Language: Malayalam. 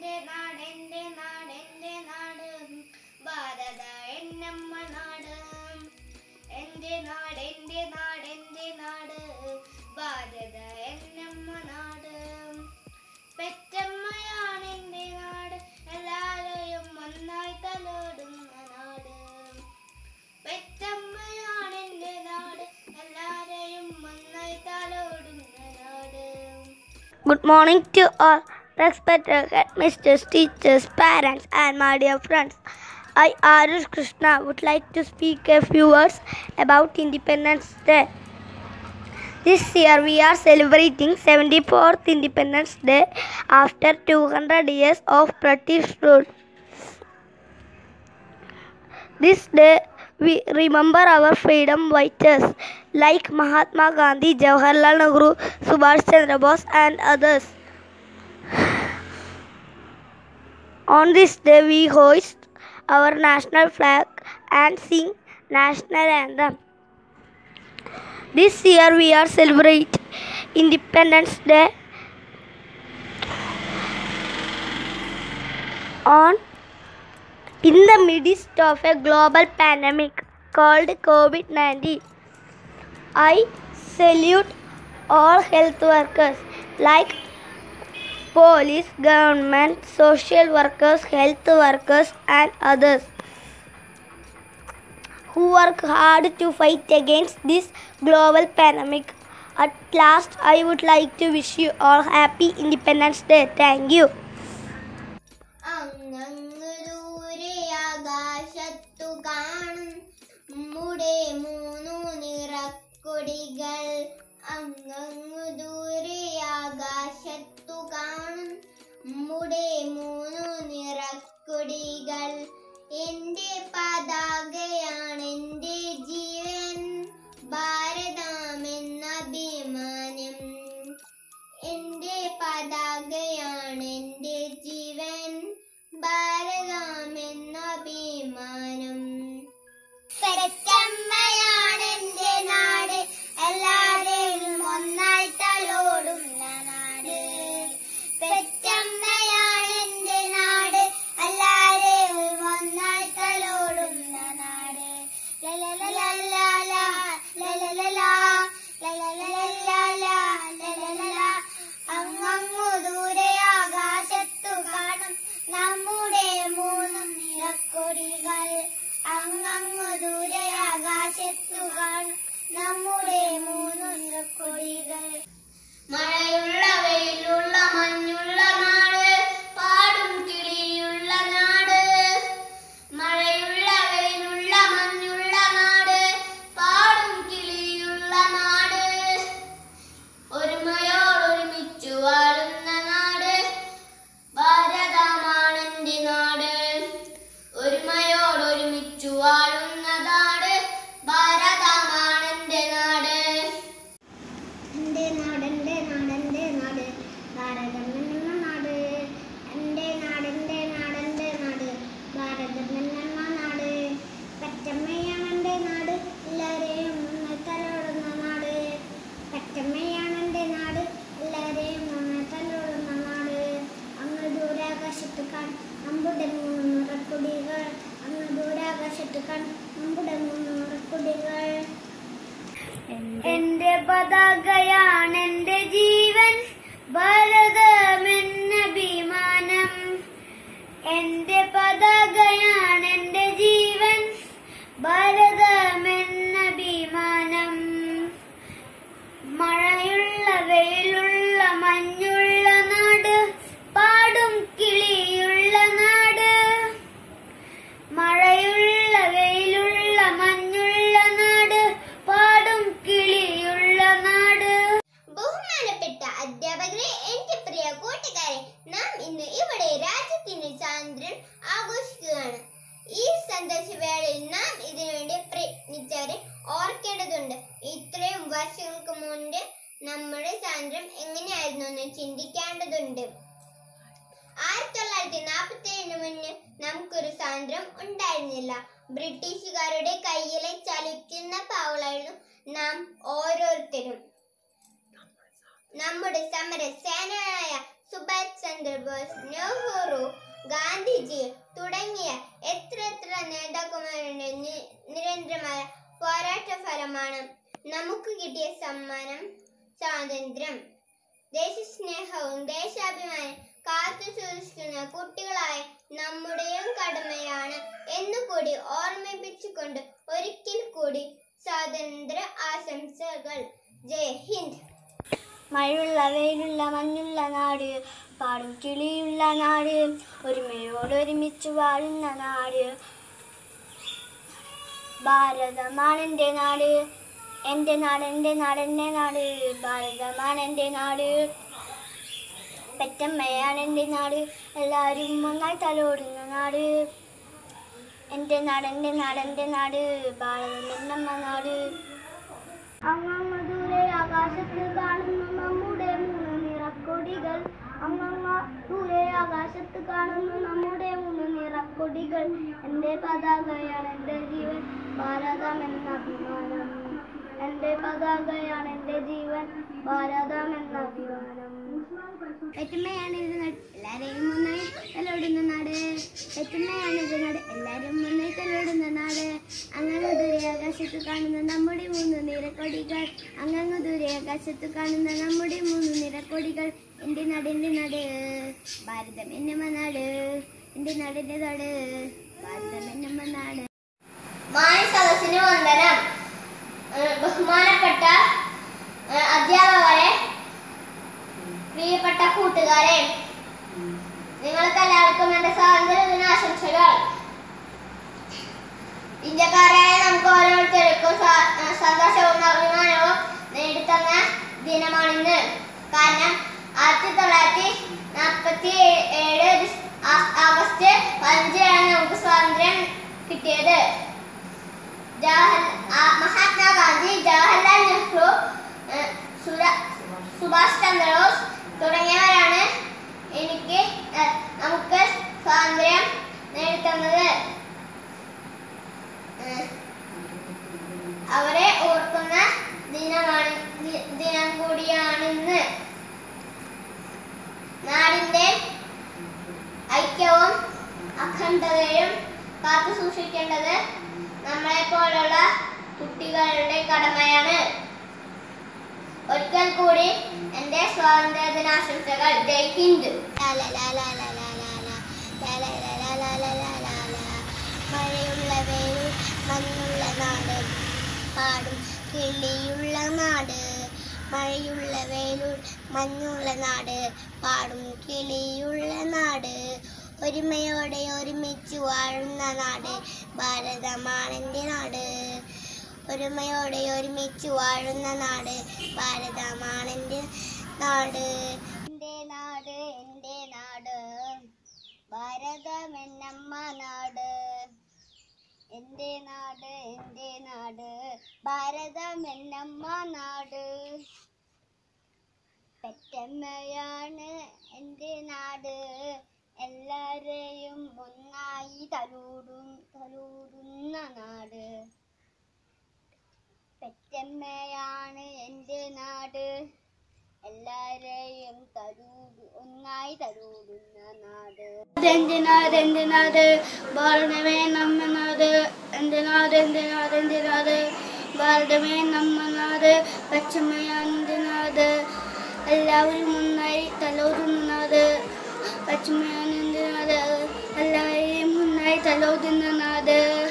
എന്റെ നാട് എന്റെ നാട് എന്റെ നാട് ഭാരത എന്നമ്മ നാട് എന്റെ നാട് എന്റെ നാട് എന്റെ നാട് ഭാരത എന്നമ്മ നാട് പെറ്റമ്മയാണ് എന്റെ നാട് എല്ലാവരെയും ഒന്നായി തലോടുന്ന നാട് പെറ്റമ്മയാണ് എന്റെ നാട് എല്ലാവരെയും ഒന്നായി തലോടുന്ന നാട് Good morning to all respected headmasters, teachers, parents, and my dear friends. I, Arush Krishna, would like to speak a few words about Independence Day. This year we are celebrating 74th Independence Day after 200 years of British rule. This day we remember our freedom fighters like Mahatma Gandhi, Jawaharlal Nehru, Subhash Chandra Bose, and others. On this day, we hoist our national flag and sing national anthem. This year, we are celebrate Independence Day on in the midst of a global pandemic called COVID 19. I salute all health workers like police, government, social workers, health workers, and others who work hard to fight against this global pandemic. At last, I would like to wish you all happy Independence Day. Thank you. അങ്ങങ്ങ് ദൂരെ ആകാശത്തു കാണും നമ്മുടെ മൂന്നു നിറക്കൊടികൾ അങ്ങങ്ങു ദൂരെ ആകാശത്തു കാണും നമ്മുടെ മൂന്നു നിറക്കൊടികൾ എന്റെ പതാകയാണ് എന്റെ ജീവൻ ഭാരതമെന്ന അഭിമാനം എന്റെ പതാകയാണ് എന്റെ ജീവൻ ഭാരതമെന്ന അഭിമാനം പെരച്ചമ്മയാണ് എന്റെ നാട് എല്ലാവരെയും ഒന്നായി തലോടുന്ന നാട് പെറ്റമ്മയാണ് എന്റെ നാട് എല്ലാവരെയും ഒന്നായി തലോടുന്ന നാട് ലലലലലാല, ലലലലാ, ലലലലലാല, ലലലലാ. അങ്ങങ്ങു ദൂരെ ആകാശത്തു കാണും നമ്മുടെ മൂന്നും നിറക്കൊടികൾ അങ്ങങ്ങു ദൂരെ ആകാശത്തു കാണും നമ്മുടെ മൂന്നു നിറക്കൊടികൾ മഴയുള്ള വെയിലുള്ള മഞ്ഞുള്ള നാട് പാടും കിളിയുള്ള നാട് മഴയുള്ള വെയിലുള്ള മഞ്ഞുള്ള നാട് പാടും കിളിയുള്ള നാട് ഒരുമയോടൊരുമിച്ചു വാഴുന്ന നാട് ഭാരതമാണെന്റെ നാട് ഒരുമയോടൊരുമിച്ചു വാഴുന്ന നാട് ഭാരതമാണെന്റെ നാട് എന്റെ നാട് എന്റെ നാട് എന്റെ നാട് ഭാരതം എന്ന നാട് എന്റെ നാട് എന്റെ നാട് എന്റെ നാട് ഭാരതം എന്ന നാട് പച്ചമ്മയാണ് എന്റെ നാട് എല്ലാരെയും ഒന്ന് തലോടുന്ന നാട് പച്ചമ്മയാണ് എന്റെ നാട് എല്ലാരെയും ഒന്ന് തലോടുന്ന നാട് അങ്ങ് ദൂരാകാശത്ത് കാൺ നമ്മുടെ മൂന്ന് നിറക്കുടികൾ അങ്ങ് ദൂരാകാശത്ത് കാൺ നമ്മുടെ മൂന്ന് നിറക്കുടികൾ എന്റെ പതാകയാണ് എന്റെ ജീവൻ ഭാരതമെന്ന അഭിമാനം എന്റെ പതാകയാണ് എന്റെ ജീവൻ ഭാരതമെന്ന അഭിമാനം മഴയുള്ള വെയിലുള്ള മഞ്ഞുള്ള നാട് പാടും കിളിയുള്ള നാട് മഴയുള്ള വെയിലുള്ള മഞ്ഞുള്ള നാട് പാടും കിളിയുള്ള നാട് ബഹുമാനപ്പെട്ട അധ്യാപകരെ എന്റെ പ്രിയ കൂട്ടുകാരെ നാം ഇന്ന് ഇവിടെ രാജ്യത്തിന്റെ സ്വാതന്ത്ര്യം ആഘോഷിക്കുകയാണ് ഈ സന്തോഷവേളയിൽ നാം ഇതിനുവേണ്ടി പ്രയത്നിച്ചവരെ ഓർക്കേണ്ടതുണ്ട് ഇത്രയും വർഷങ്ങൾക്ക് മുൻപ് നമ്മുടെ സ്വാതന്ത്ര്യം എങ്ങനെയായിരുന്നു എന്ന് ചിന്തിക്കേണ്ടതുണ്ട് ആയിരത്തി തൊള്ളായിരത്തി നാൽപ്പത്തി ഏഴിന് മുന്നേ നമുക്കൊരു സ്വാതന്ത്ര്യം ഉണ്ടായിരുന്നില്ല ബ്രിട്ടീഷുകാരുടെ കയ്യിലെ ചലിക്കുന്ന പാവളായിരുന്നു നാം ഓരോരുത്തരും നമ്മുടെ സമര സേനയായ സുഭാഷ് ചന്ദ്രബോസ് നെഹ്റു ഗാന്ധിജി തുടങ്ങിയ എത്ര എത്ര നേതാക്കന്മാരുടെ നി- നിരന്തരമായ പോരാട്ട ഫലമാണ് നമുക്ക് കിട്ടിയ സമ്മാനം സ്വാതന്ത്ര്യം ദേശസ്നേഹവും ദേശാഭിമാനം കാത്തു സൂക്ഷിക്കുന്ന കുട്ടികളായ നമ്മുടെയും കടമയാണ് എന്നുകൂടി ഓർമ്മിപ്പിച്ചുകൊണ്ട് ഒരിക്കൽ കൂടി സ്വാതന്ത്ര്യ ആശംസകൾ ജയ് ഹിന്ദ് മഴയുള്ള വെയിലുള്ള മഞ്ഞുള്ള നാട് പാടും കിളിയുള്ള നാട് ഒരുമയോട് ഒരുമിച്ച് വാഴുന്ന നാട് ഭാരതമാണ് എൻ്റെ നാട് എൻ്റെ നാട് എൻ്റെ നാട് എൻ്റെ നാട് ഭാരതമാണ് എൻ്റെ നാട് പെറ്റമ്മയാണ് എൻ്റെ നാട് എല്ലാവരും ഒന്നായി തലോടുന്ന നാട് എൻ്റെ നാട് എൻ്റെ നാട് എൻ്റെ നാട് ഭാരതം എന്നമ്മ നാട് അങ്ങങ്ങ ദൂരെ ആകാശത്ത് കാണുന്നു നമ്മുടെ മൂന്ന് നിറക്കൊടികൾ അങ്ങങ്ങ ദൂരെ ആകാശത്ത് കാണുന്നു നമ്മുടെ മൂന്ന് നിറക്കൊടികൾ എൻ്റെ പതാകയാണ് എൻ്റെ ജീവൻ ഭാരതം എന്ന അഭിമാനം എൻ്റെ പതാകയാണ് എൻ്റെ ജീവൻ ഭാരതം എന്ന അഭിമാനം പെറ്റമ്മയാണ് ഇത് നാട് എല്ലാരെയും ഒന്നായി തലോടുന്ന നാട് പെറ്റമ്മയാണ് ഇത് നാട് എല്ലാരും ഒന്നായി തലോടുന്ന നാട് അങ്ങങ്ങ് ദൂരെ ആകാശത്ത് കാണുന്ന നമ്മുടെ മൂന്ന് നിറക്കൊടികൾ അങ്ങങ്ങ് ദൂരെ ആകാശത്ത് കാണുന്ന നമ്മുടെ മൂന്ന് നിറക്കൊടികൾ എൻ്റെ നാട് എൻ്റെ നാട് ഭാരതം എന്നമ്മ നാട് എൻ്റെ നാട് എൻ്റെ നാട് ഭാരതം എന്നമ്മ നാട് മാനസദസ്സിന് വന്ദനം ഏഹ് ബഹുമാനപ്പെട്ട ഏഹ് അധ്യാപകരെ പ്രിയപ്പെട്ട കൂട്ടുകാരെ നിങ്ങൾക്ക് എല്ലാവർക്കും എന്റെ സ്വാതന്ത്ര്യ ദിനാശംസകൾ ഇന്ത്യക്കാരായ നമുക്ക് ഓരോരുത്തർക്കും സ്വാ- ഏഹ് സന്തോഷവും അഭിമാനവും നേടിത്തന്ന ദിനമാണിന്ന് കാരണം ആയിരത്തി തൊള്ളായിരത്തി നാൽപ്പത്തി ഏഴ് ഡിസ്- ആ- ആഗസ്റ്റ് പതിനഞ്ചിനാണ് നമുക്ക് സ്വാതന്ത്ര്യം കിട്ടിയത് ജവഹർ ആ, മഹാത്മാഗാന്ധി ജവഹർലാൽ നെഹ്റു ഏഹ്, സുര- സുഭാഷ് ചന്ദ്രബോസ് തുടങ്ങിയവരാണ് എനിക്ക് ഏഹ്, നമുക്ക് സ്വാതന്ത്ര്യം നേടിത്തന്നത് ഏഹ്, അവരെ ഓർക്കുന്ന ദിനമാണ് ദി- ദിനം കൂടിയാണിന്ന് നാടിന്റെ ഐക്യവും അഖണ്ഡതയും കാത്തു സൂക്ഷിക്കേണ്ടത് നമ്മളെ പോലുള്ള കുട്ടികളുടെ കടമയാണ് ഒരിക്കൽ കൂടി എന്റെ സ്വാതന്ത്ര്യ ദിനാശംസകൾ ജയ് ഹിന്ദ് മഴയുള്ള വേരു മഞ്ഞുള്ള നാട് പാടും കിളിയുള്ള നാട് മഴയുള്ള വേലു മഞ്ഞുള്ള നാട് പാടും കിളിയുള്ള നാട് ഒരുമയോടെ ഒരുമിച്ച് വാഴുന്ന നാട് ഭാരതമാണെൻ്റെ നാട് ഒരുമയോടെ ഒരുമിച്ച് വാഴുന്ന നാട് ഭാരതമാണെൻ്റെ നാട് എൻ്റെ നാട് എൻ്റെ നാട് ഭാരതമെന്നമ്മ നാട് എൻ്റെ നാട് എൻ്റെ നാട് ഭാരതമെന്നമ്മ നാട് പെറ്റമ്മയാണ് എൻ്റെ നാട് എല്ലാരെയും ഒന്നായി തലോടും തലോടുന്ന നാട് പെറ്റമ്മയാണ് എൻ്റെ നാട് എല്ലാരെയും തരൂടു ഒന്നായി തരൂടുന്ന നാട് എൻ്റെ നാട് എൻ്റെ നാട് ഭാരതമേ നമ്മ നാട് എൻ്റെ നാട് എൻ്റെ നാട് എൻ്റെ നാട് ഭാരതമേ നമ്മ നാട് പച്ചമ്മയാണ് എൻ്റെ നാട് എല്ലാവരും ഒന്നായി തലോടുന്ന നാട് പച്ചമ്മയാണ് എൻ്റെ നാട് എല്ലാവരെയും ഒന്നായി തലോടുന്ന നാട്